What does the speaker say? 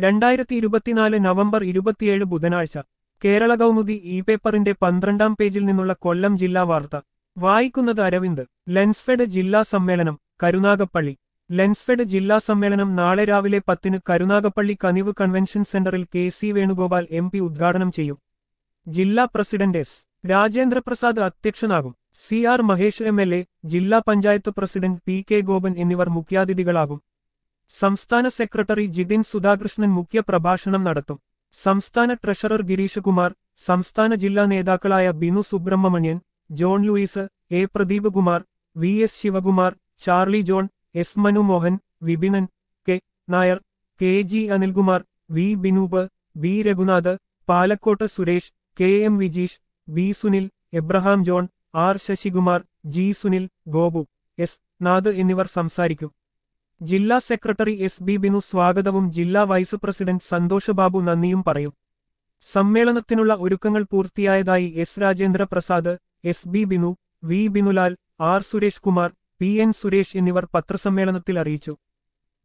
രണ്ടായിരത്തി ഇരുപത്തിനാല് നവംബർ ഇരുപത്തിയേഴ് ബുധനാഴ്ച കേരള കൗമുദി ഇ പേപ്പറിന്റെ പന്ത്രണ്ടാം പേജിൽ നിന്നുള്ള കൊല്ലം ജില്ലാ വാർത്ത വായിക്കുന്നത് അരവിന്ദ് ലെൻസ്ഫെഡ് ജില്ലാ സമ്മേളനം കരുനാഗപ്പള്ളി ലെൻസ്ഫെഡ് ജില്ലാ സമ്മേളനം നാളെ രാവിലെ പത്തിന് കരുനാഗപ്പള്ളി കനിവ് കൺവെൻഷൻ സെന്ററിൽ K C Venugopal M P ഉദ്ഘാടനം ചെയ്യും ജില്ലാ പ്രസിഡന്റ് എസ് രാജേന്ദ്രപ്രസാദ് അധ്യക്ഷനാകും C R Mahesh M L A ജില്ലാ panchayat president P K Gopan എന്നിവർ മുഖ്യാതിഥികളാകും സംസ്ഥാന സെക്രട്ടറി ജിതിൻ സുധാകൃഷ്ണൻ മുഖ്യ പ്രഭാഷണം നടത്തും സംസ്ഥാന ട്രഷറർ ഗിരീഷ് കുമാർ സംസ്ഥാന ജില്ലാ നേതാക്കളായ Binu Subramanian John Louis A Pradeep Kumar V S Sivakumar Charlie John S Manu Mohan Vipinan K Nair K G Anilkumar V Binoop V Raghunath Palakkottu Suresh K M Vijeesh V Sunil Abraham John R Sasikumar G Sunil Gopu S Nath എന്നിവർ സംസാരിക്കും ജില്ലാ സെക്രട്ടറി എസ് ബി ബിനു സ്വാഗതവും ജില്ലാ വൈസ് പ്രസിഡന്റ് സന്തോഷ് ബാബു നന്ദിയും പറയും സമ്മേളനത്തിനുള്ള ഒരുക്കങ്ങൾ പൂർത്തിയായതായി S Rajendra Prasad S B Binu V Binulal R Suresh Kumar P N Suresh എന്നിവർ പത്രസമ്മേളനത്തിൽ അറിയിച്ചു